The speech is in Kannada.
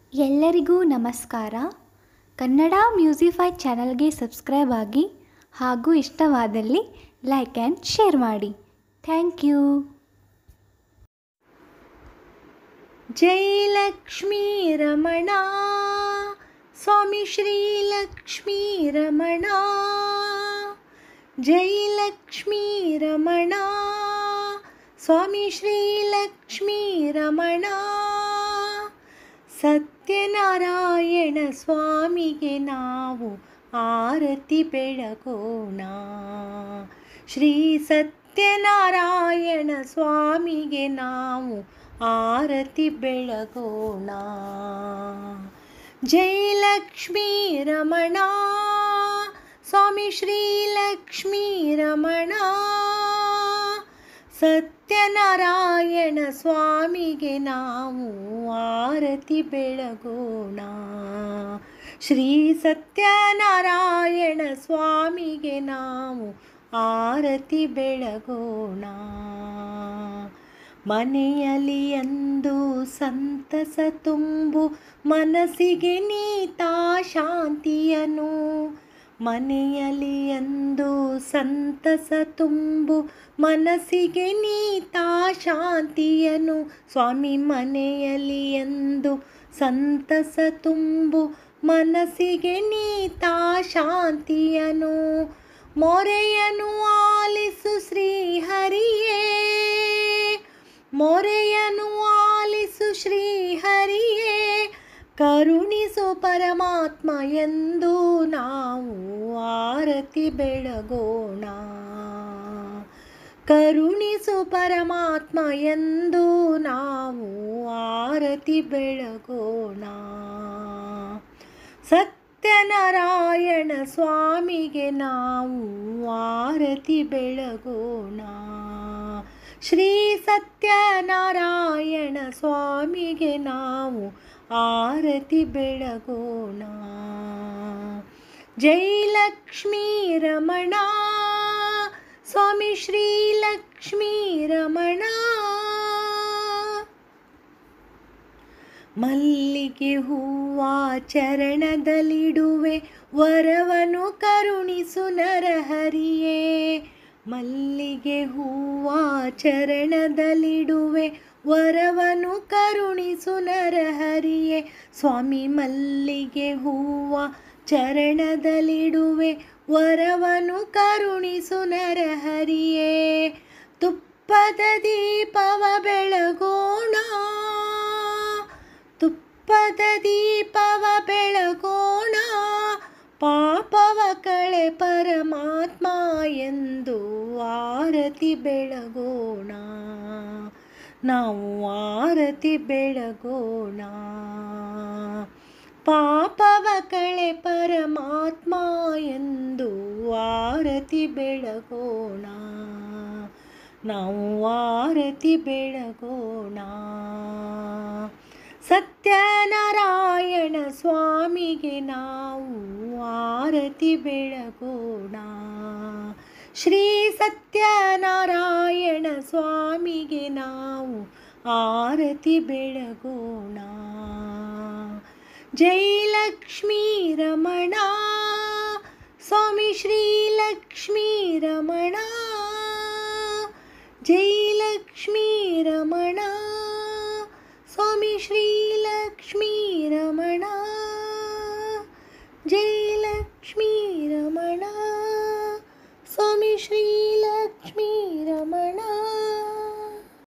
ಎಲ್ಲರಿಗೂ ನಮಸ್ಕಾರ ಕನ್ನಡ ಮ್ಯೂಸಿಫೈ ಚಾನಲ್ಗೆ ಸಬ್ಸ್ಕ್ರೈಬ್ ಆಗಿ ಹಾಗೂ ಇಷ್ಟವಾದಲ್ಲಿ ಲೈಕ್ ಆ್ಯಂಡ್ ಶೇರ್ ಮಾಡಿ ಥ್ಯಾಂಕ್ ಯು ಜೈ ಲಕ್ಷ್ಮೀ ರಮಣ ಸ್ವಾಮಿ ಶ್ರೀ ಲಕ್ಷ್ಮೀ ರಮಣ ಜೈ ಲಕ್ಷ್ಮೀ ರಮಣ ಸ್ವಾಮಿ ಶ್ರೀ ಲಕ್ಷ್ಮೀ ರಮಣ ಸತ್ಯನಾರಾಯಣ ಸ್ವಾಮಿಗೆ ನಾವು ಆರತಿ ಬೆಳಗೋಣ ಶ್ರೀ ಸತ್ಯನಾರಾಯಣ ಸ್ವಾಮಿಗೆ ನಾವು ಆರತಿ ಬೆಳಗೋಣ ಜೈ ಲಕ್ಷ್ಮೀ ರಮಣ ಸ್ವಾಮಿ ಶ್ರೀ ಲಕ್ಷ್ಮೀ ರಮಣ ಸತ್ಯನಾರಾಯಣ ಸ್ವಾಮಿಗೆ ನಾವು ಆರತಿ ಬೆಳಗೋಣ ಶ್ರೀ ಸತ್ಯನಾರಾಯಣ ಸ್ವಾಮಿಗೆ ನಾವು ಆರತಿ ಬೆಳಗೋಣ ಮನೆಯಲ್ಲಿ ಅಂದು ಸಂತಸ ತುಂಬು ಮನಸ್ಸಿಗೆ ನೀತಾ ಶಾಂತಿಯನು ಮನೆಯಲ್ಲಿ ಅಂದು ಸಂತಸ ತುಂಬು ಮನಸ್ಸಿಗೆ ನೀತಾ ಶಾಂತಿಯನು ಸ್ವಾಮಿ ಮನೆಯಲ್ಲಿ ಎಂದು ಸಂತಸ ತುಂಬು ಮನಸ್ಸಿಗೆ ನೀತಾ ಶಾಂತಿಯನು ಮೊರೆಯನು ಆಲಿಸು ಶ್ರೀಹರಿಯೇ ಮೊರೆಯನು ಆಲಿಸು ಶ್ರೀಹರಿಯೇ ಕರುಣಿಸು ಪರಮಾತ್ಮ ಎಂದು ನಾವು ಆರತಿ ಬೆಳಗೋಣ ಕರುಣಿಸು ಪರಮಾತ್ಮ ಎಂದು ನಾವು ಆರತಿ ಬೆಳಗೋಣ ಸತ್ಯನಾರಾಯಣ ಸ್ವಾಮಿಗೆ ನಾವು ಆರತಿ ಬೆಳಗೋಣ ಶ್ರೀ ಸತ್ಯನಾರಾಯಣ ಸ್ವಾಮಿಗೆ ನಾವು ಆರತಿ ಬೆಳಗೋಣ ಜೈ ಲಕ್ಷ್ಮೀ ರಮಣ ಸ್ವಾಮಿ ಶ್ರೀ ಲಕ್ಷ್ಮೀ ರಮಣ ಮಲ್ಲಿಗೆ ಹೂವ ಚರಣದಲ್ಲಿಡುವೆ ವರವನು ಕರುಣಿಸು ನರಹರಿಯೇ ಮಲ್ಲಿಗೆ ಹೂವ ಚರಣದಲ್ಲಿಡುವೆ ವರವನು ಕರುಣಿಸು ನರಹರಿಯೇ ಸ್ವಾಮಿ ಮಲ್ಲಿಗೆ ಹೂವ ಚರಣದಲ್ಲಿಡುವೆ ವರವನು ಕರುಣಿಸು ನರಹರಿಯೇ ತುಪ್ಪದ ದೀಪವ ಬೆಳಗೋಣ ತುಪ್ಪದ ದೀಪವ ಬೆಳಗೋಣ ಪಾಪವ ಕಳೆ ಪರಮಾತ್ಮ ಎಂದು ಆರತಿ ಬೆಳಗೋಣ ನಾವು ಆರತಿ ಬೆಳಗೋಣ ಪಾಪವ ಕಳೆ ಪರಮಾತ್ಮ ಎಂದು ಆರತಿ ಬೆಳಗೋಣ ನಾವು ಆರತಿ ಬೆಳಗೋಣ ಸತ್ಯನಾರಾಯಣ ಸ್ವಾಮಿಗೆ ನಾವು ಆರತಿ ಬೆಳಗೋಣ ಶ್ರೀ ಸತ್ಯನಾರಾಯಣ ಸ್ವಾಮಿಗೆ ನಾವು ಆರತಿ ಬೆಳಗೋಣ ಜೈ ಲಕ್ಷ್ಮೀ ರಮಣ ಸ್ವಾಮಿ ಶ್ರೀ ಲಕ್ಷ್ಮೀ ರಮಣ ಜೈ ಲಕ್ಷ್ಮೀ ರಮಣ ಸ್ವಾಮಿ ಶ್ರೀ ಲಕ್ಷ್ಮೀ ರಮಣ ಜೈ ಲಕ್ಷ್ಮೀ ರಮಣ ಸ್ವಾಮಿ ಶ್ರೀ